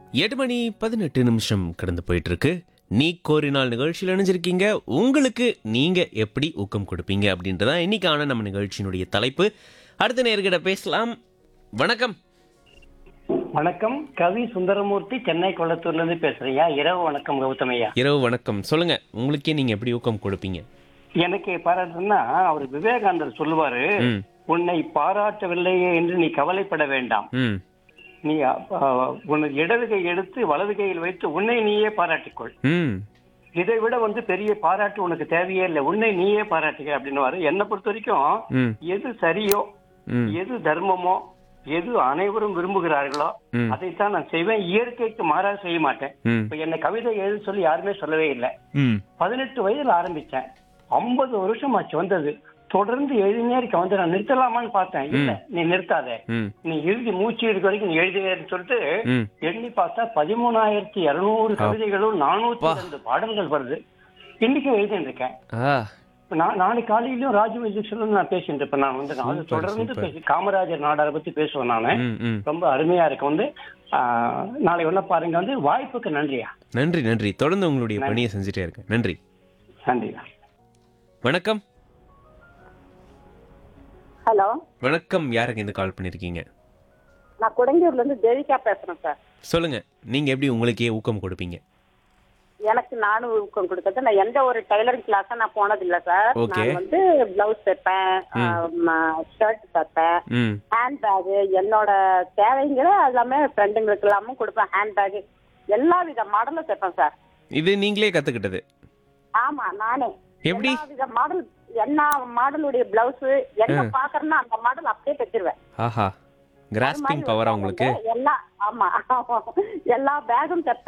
எட்டு மணி பதினெட்டு நிமிஷம் கடந்து போயிட்டு இருக்கு நீ கோரினால் நிகழ்ச்சியில் இணைஞ்சிருக்கீங்க உங்களுக்கு நீங்க எப்படி ஊக்கம் கொடுப்பீங்க அப்படின்றதான் இன்னைக்கான நம்ம நிகழ்ச்சியினுடைய தலைப்பு அடுத்த நேர்கிட்ட பேசலாம் வணக்கம் வணக்கம் கவி சுந்தரமூர்த்தி சென்னை கொளத்தூர்ல இருந்து பேசுறீங்க இரவு வணக்கம் கௌதமையா இரவு வணக்கம் சொல்லுங்க உங்களுக்கே நீங்க எப்படி ஊக்கம் கொடுப்பீங்க எனக்கு பாராட்டுன்னா அவர் விவேகானந்தர் சொல்லுவாரு ம் உன்னை பாராட்டவில்லையே என்று நீ கவலைப்பட வேண்டாம் ம் நீ அஹ், உனது இடது கை எடுத்து வலது கையில் வைத்து உன்னை நீயே பாராட்டிக்கொள் ம் இதை விட வந்து பெரிய பாராட்டு உனக்கு தேவையே இல்லை உன்னை நீயே பாராட்டிக்க அப்படின்னு என்னை பொறுத்த வரைக்கும் ம் எது சரியோ ம் எது தர்மமோ எது அனைவரும் விரும்புகிறார்களோ ம். அதைத்தான் நான் செய்வேன் இயற்கைக்கு மாறாக செய்ய மாட்டேன் ம் இப்ப என்ன கவிதை எழுத சொல்லி யாருமே சொல்லவே இல்லை ம் பதினெட்டு வயதுல ஆரம்பிச்சேன் ஐம்பது வருஷம் ஆச்சு வந்தது தொடர்ந்து எழுதினே இருக்க வந்து நான் நிறுத்தலாமான்னு பார்த்தேன் இல்ல நீ நிறுத்தாத ம் நீ எழுதி மூச்சு இருக்க வரைக்கும் நீ எழுதினேன்னு சொல்லிட்டு ம் எண்ணி பார்த்தா பதிமூணாயிரத்தி இருநூறு கவிதைகளும் நானூத்தி ரெண்டு பாடல்கள் வருது இன்னைக்கும் எழுதிட்டு இருக்கேன் ஆ இப்ப நான் நாளைக்கு காலையிலயும் ராஜு விஜயசுடன் நான் பேசிட்டு இருப்பேன் நான் வந்து நான் அது Super, தொடர்ந்து super. பேசி காமராஜர் நாடாரை பத்தி பேசுவேன் நானு ம் ம் ரொம்ப அருமையா இருக்கு வந்து ஆஹ், நாளை ஒண்ணு பாருங்க வந்து வாய்ப்புக்கு நன்றியா நன்றி நன்றி தொடர்ந்து உங்களுடைய பணியை செஞ்சுட்டே இருக்கேன் நன்றி நன்றியா வணக்கம் ஹலோ வணக்கம் யாருக்கு இந்த கால் பண்ணிருக்கீங்க நான் குடங்கியூர்ல இருந்து தேவிகா பேசுறேன் சார் சொல்லுங்க நீங்க எப்படி உங்களுக்கே ஊக்கம் கொடுப்பீங்க எனக்கு நானும் ஊக்கம் கொடுக்கறது நான் எந்த ஒரு டைலரிங் கிளாஸும் நான் போனது இல்ல சார் Okay. நான் வந்து பிளவுஸ் தைப்பேன் ஷர்ட் தைப்பேன் ம் ஹேண்ட் பேக் என்னோட தேவைங்கிற எல்லாமே ஃப்ரெண்டுங்களுக்கு எல்லாமும் கொடுப்பேன் ஹேண்ட் பேக் எல்லா வித மாடலும் தைப்பேன் சார் இது நீங்களே கத்துக்கிட்டது ஆமா நானே எப்படி? எல்லா வித மாடல் என்ன மாடலுடைய பிளவுஸ் என்ன பாக்குறேன்னா அந்த மாடல் அப்படியே தைச்சிருவேன் ஆஹா கிராஸ்பிங் பவரா உங்களுக்கு எல்லா ஆமா எல்லா பேகும் தைப்பேன்